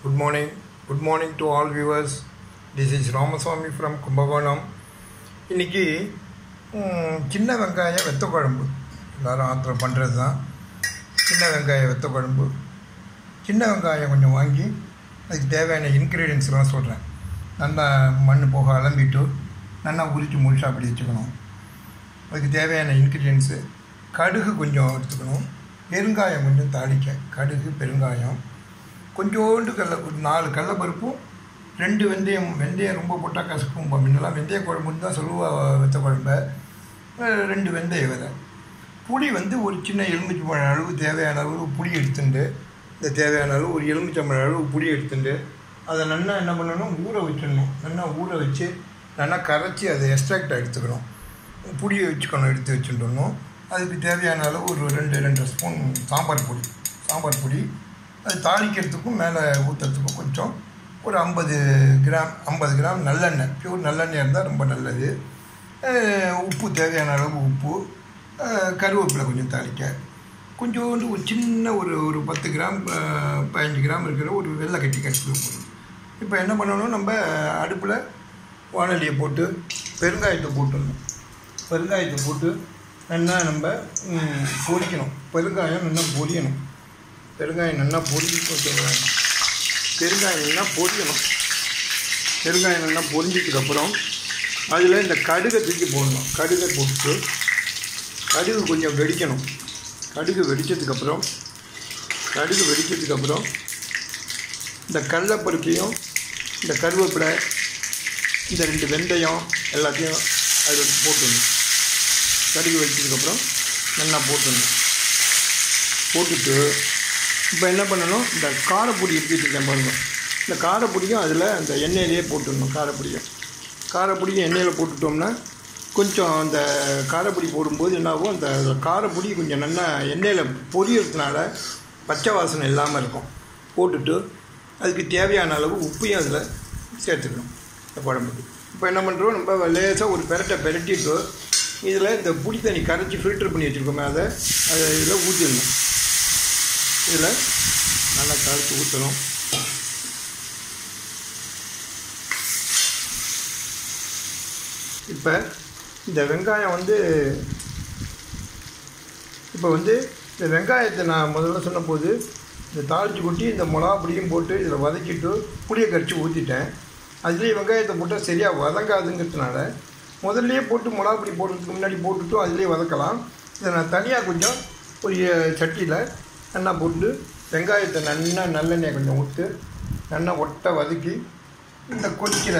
Good morning. Good morning to all viewers. This is Ramaswamy from Kumbakonam. இன்னைக்கு ம், சின்ன வெங்காய வெத்த குழம்பு எல்லாரும் ஆத்திரம் பண்ணுறது தான் சின்ன வெங்காய வெத்த குழம்பு சின்ன வெங்காயம் கொஞ்சம் வாங்கி அதுக்கு தேவையான இன்க்ரீடியன்ஸ்லாம் சொல்கிறேன் நல்லா மண் போக அலம்பிட்டு நல்லா உரித்து முழுசாக அப்படி வச்சுக்கணும் அதுக்கு தேவையான இன்க்ரீடியன்ஸு கடுகு கொஞ்சம் எடுத்துக்கணும் பெருங்காயம் கொஞ்சம் தாளிக்க கடுகு பெருங்காயம் கொஞ்சோண்டு கடல ஒரு நாலு கடலப்பருப்பும் ரெண்டு வெந்தயம் வெந்தயம் ரொம்ப போட்டால் கசக்கும் முன்னெல்லாம் வெந்தய குழம்புன்னு தான் சொல்லுவா வெத்த குழம்ப அஹ் ரெண்டு வெந்தய விதை புளி வந்து ஒரு சின்ன எலுமிச்சம்பழம் அளவு தேவையான அளவு புளி எடுத்துட்டு இந்த தேவையான அளவு ஒரு எலுமிச்சம்பழம் அளவு புளி எடுத்துட்டு அதை நல்லா என்ன பண்ணணும் ஊற வச்சிடணும் நல்லா ஊற வச்சு நல்லா கரைச்சி அதை எக்ஸ்ட்ராக்ட் எடுத்துக்கணும் புளியை வச்சுக்கணும் எடுத்து வச்சுட்டணும் அதுக்கு தேவையான அளவு ஒரு ரெண்டு ரெண்டு ஸ்பூன் சாம்பார் பொடி சாம்பார் பொடி அது தாளிக்கிறதுக்கும் மேலே ஊற்றுறதுக்கும் கொஞ்சம் ஒரு ஐம்பது கிராம் ஐம்பது கிராம் நல்லெண்ணெய் பியூர் நல்லெண்ணெய் இருந்தால் ரொம்ப நல்லது அஹ் உப்பு தேவையான அளவு உப்பு அஹ் கருவேப்பிலை கொஞ்சம் தாளிக்க கொஞ்சோண்டு ஒரு சின்ன ஒரு ஒரு பத்து கிராம் அஹ் பதினஞ்சு கிராம் இருக்கிற ஒரு வெள்ளை கட்டி கட்டி போடணும் இப்போ என்ன பண்ணணும் நம்ம அடுப்பில் வானொலியை போட்டு பெருங்காயத்தை போட்டுடணும் பெருங்காயத்தை போட்டு நல்லா நம்ம ம், பொரிக்கணும் பெருங்காயம் நல்லா பொரியணும் பெருங்காயம் நல்லா பொரிஞ்சு கொஞ்சம் பெருங்காயம் நல்லா பொரியணும் பெருங்காயம் நல்லா பொரிஞ்சதுக்கப்புறம் அதில் இந்த கடுகை தூக்கி போடணும் கடுகை போட்டு கடுகு கொஞ்சம் வெடிக்கணும் கடுகு வெடித்ததுக்கப்புறம் கடுகு வெடித்ததுக்கப்புறம் இந்த கடலப்பருப்பையும் இந்த கருவேப்பிலை இந்த ரெண்டு வெந்தயம் எல்லாத்தையும் அதில் போட்டுடணும் கடுகு வெடிச்சதுக்கப்புறம் நல்லா போட்டுடணும் போட்டுட்டு இப்போ என்ன பண்ணணும் இந்த காரப்பொடி எடுத்துட்டு பாருங்க இந்த காரப்பொடியும் அதில் அந்த எண்ணெயிலேயே போட்டுடணும் காரப்பொடியும் காரப்பொடியும் எண்ணெயில் போட்டுட்டோம்னா கொஞ்சம் அந்த காரப்பொடி போடும்போது என்னாகும் அந்த காரப்பொடி கொஞ்சம் நல்லா எண்ணெயில் பொரியறதுனால பச்சை வாசனை இல்லாமல் இருக்கும் போட்டுட்டு அதுக்கு தேவையான அளவு உப்பையும் அதில் சேர்த்துக்கணும் இந்த குழம்புக்கு இப்போ என்ன பண்ணுறோம் நம்ம லேசாக ஒரு பெரட்டை பெரட்டிட்டு இதில் இந்த புளி தண்ணி கரைச்சி ஃபில்டர் பண்ணி வச்சுருக்கோமே அதை அதை இதில் ஊற்றிடணும் இதில் நல்லா கரைச்சி ஊற்றணும் இப்போ இந்த வெங்காயம் வந்து இப்போ வந்து இந்த வெங்காயத்தை நான் முதல்ல சொன்னபோது இந்த தாளிச்சு கொட்டி இந்த மிளகா பொடியும் போட்டு இதில் வதக்கிட்டு புளியை கரைச்சி ஊற்றிட்டேன் அதுலேயே வெங்காயத்தை போட்டால் சரியாக வதங்காதுங்கிறதுனால முதல்லையே போட்டு மிளகா பொடி போடுறதுக்கு முன்னாடி போட்டுட்டும் அதுலேயே வதக்கலாம் இதை நான் தனியாக கொஞ்சம் ஒரு சட்டியில் நல்லா போட்டு வெங்காயத்தை நல்லா நல்லெண்ணெயை கொஞ்சம் விட்டு நல்லா ஒட்டை வதக்கி இந்த கொதிக்கிற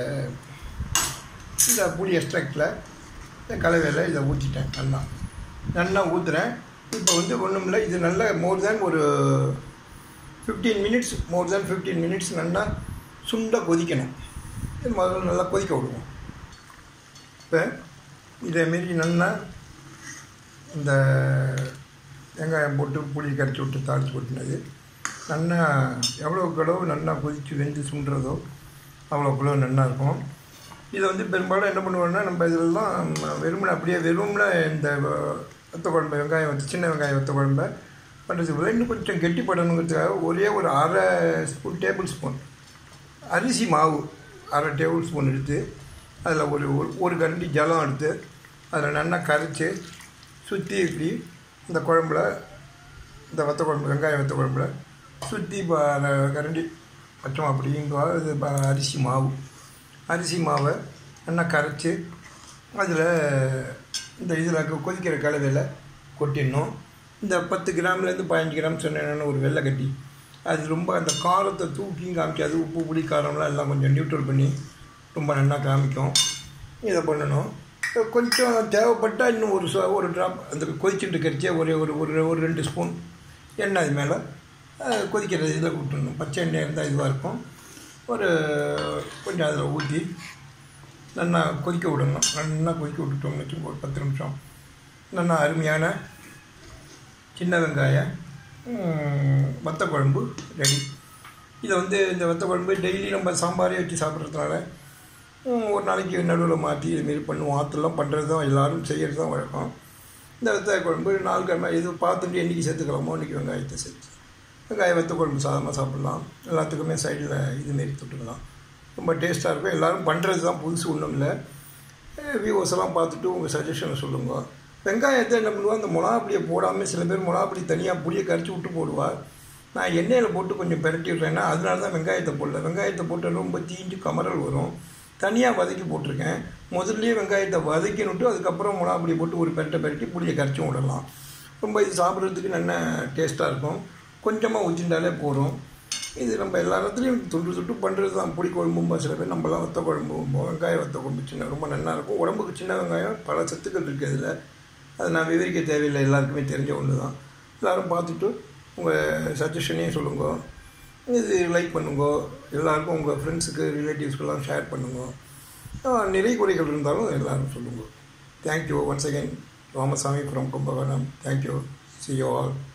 இந்த புளி எக்ஸ்ட்ராக்டில் இந்த கலவையில் இதை ஊற்றிட்டேன் நல்லா நல்லா ஊற்றுறேன் இப்போ வந்து ஒன்றும் இல்லை இது நல்லா மோர் தேன் ஒரு fifteen minutes more than fifteen minutes நல்லா சுண்டாக கொதிக்கணும் இது முதல்ல நல்லா கொதிக்க விடுவோம் இப்போ இதேமாரி நல்லா இந்த வெங்காயம் போட்டு புளி கரைச்சி விட்டு தாளித்து கொட்டினது நல்லா எவ்வளோக்கு எவ்வளோ நல்லா கொதித்து வெந்து சுண்டுறதோ அவ்வளோக்குள்ள நல்லா இருக்கும் இதை வந்து பெரும்பாலும் என்ன பண்ணுவோம்னா நம்ம இதெல்லாம் வெறுமனை அப்படியே வெறும்னா இந்த வத்த குழம்பு வெங்காயம் வச்சு சின்ன வெங்காயம் வத்த குழம்பை பண்ணுறதுக்கு இன்னும் கொஞ்சம் கெட்டிப்படணுங்கிறதுக்காக ஒரே ஒரு அரை ஸ்பூன் டேபிள் ஸ்பூன் அரிசி மாவு அரை டேபிள் ஸ்பூன் எடுத்து அதில் ஒரு ஒரு- ஒரு கரண்டி ஜலம் எடுத்து அதில் நல்லா கரைச்சி சுற்றி இப்படி இந்த குழம்புல இந்த வத்த குழம்பு வெங்காயம் வத்த குழம்புல சுற்றி இப்போ கரண்டி பச்சை அப்படிங்க இது ப- அரிசி மாவு அரிசி மாவை நல்லா கரைச்சி அதில் இந்த இதில் கொதிக்கிற கலவையில் கொட்டிடணும் இந்த பத்து கிராம்லேருந்து பதினஞ்சு கிராம் சொன்னேன்னு ஒரு வெள்ளை கட்டி அது ரொம்ப அந்த காரத்தை தூக்கி காமிக்காது உப்பு புளி காரம்லாம் எல்லாம் கொஞ்சம் நியூட்ரல் பண்ணி ரொம்ப நல்லா காமிக்கும் இதை பண்ணணும் கொஞ்சம் தேவைப்பட்டால் இன்னும் ஒரு சொ- ஒரு ட்ராப் அந்த கொதிச்சுட்டு கரிச்சே ஒரே ஒரு ஒரு ஒரு ரெண்டு ஸ்பூன் எண்ணெய் அது மேலே அஹ், கொதிக்கிற இதில் விட்டுடணும் பச்சை எண்ணெய் இருந்தால் இதுவாக இருக்கும் ஒரு கொஞ்சம் அதில் ஊற்றி நல்லா கொதிக்க விடணும் நல்லா கொதிக்க விட்டுட்டோம்னு வச்சுக்கோ ஒரு பத்து நிமிஷம் நல்லா அருமையான சின்ன வெங்காய ம், வத்த குழம்பு ரெடி இதை வந்து இந்த வத்த குழம்பு டெய்லி நம்ம சாம்பாரே வச்சு சாப்பிட்றதுனால ம், ஒரு நாளைக்கு நடுவில் மாற்றி இதுமாரி பண்ணுவோம் ஆற்றுலாம் பண்ணுறது தான் எல்லோரும் செய்கிறது தான் வழக்கம் இந்த வத்த குழம்பு நாலு கிழமை எது பார்த்துட்டு என்றைக்கு சேர்த்துக்கலாமோ இன்றைக்கி வெங்காயத்தை சேர்த்து வெங்காய வத்த குழம்பு சாதமாக சாப்பிட்லாம் எல்லாத்துக்குமே சைடில் இதுமாரி தொட்டுக்கலாம் ரொம்ப டேஸ்ட்டாக இருக்கும் எல்லோரும் பண்ணுறது தான் புதுசு ஒன்றும் இல்லை வியூவர்ஸ் எல்லாம் பார்த்துட்டு உங்கள் சஜஷனை சொல்லுங்க வெங்காயத்தை என்ன பண்ணுவா அந்த மிளகாப்பொடியை போடாமல் சில பேர் மிளகாப்பொடி தனியாக புளியை கரைச்சி விட்டு போடுவார் நான் எண்ணெயில் போட்டு கொஞ்சம் பிரட்டி விட்றேன்னா அதனால தான் வெங்காயத்தை போடல வெங்காயத்தை போட்டு ரொம்ப தீஞ்சு கமரல் வரும் தனியாக வதக்கி போட்டிருக்கேன் முதல்லயே வெங்காயத்தை வதக்கினுட்டு அதுக்கப்புறம் மிளகாப்பொடி போட்டு ஒரு பெரட்டை பெரட்டி புளியை கரைச்சி விடலாம் ரொம்ப இது சாப்பிட்றதுக்கு நல்ல டேஸ்ட்டாக இருக்கும் கொஞ்சமாக ஊற்றிண்டாலே போதும் இது நம்ம எல்லா இடத்துலையும் துண்டு துண்டு பண்ணுறது தான் புளி குழம்பும்பா சில பேர் நம்மளாம் வத்த குழம்பும்போம் வெங்காய வத்த குழம்பு சின்ன ரொம்ப நல்லா இருக்கும் உடம்புக்கு சின்ன வெங்காயம் பல சத்துக்கள் இருக்குது அதில் அதை நான் விவரிக்க தேவையில்லை எல்லாருக்குமே தெரிஞ்ச ஒன்று தான் எல்லோரும் பார்த்துட்டு உங்கள் சஜஷனையும் சொல்லுங்க இது லைக் பண்ணுங்க எல்லாருக்கும் உங்கள் ஃப்ரெண்ட்ஸுக்கு ரிலேட்டிவ்ஸ்க்கெல்லாம் ஷேர் பண்ணுங்க நிறை குறைகள் இருந்தாலும் எல்லோரும் சொல்லுங்க thank you once again Ramasamy from Kumbakonam thank you see you all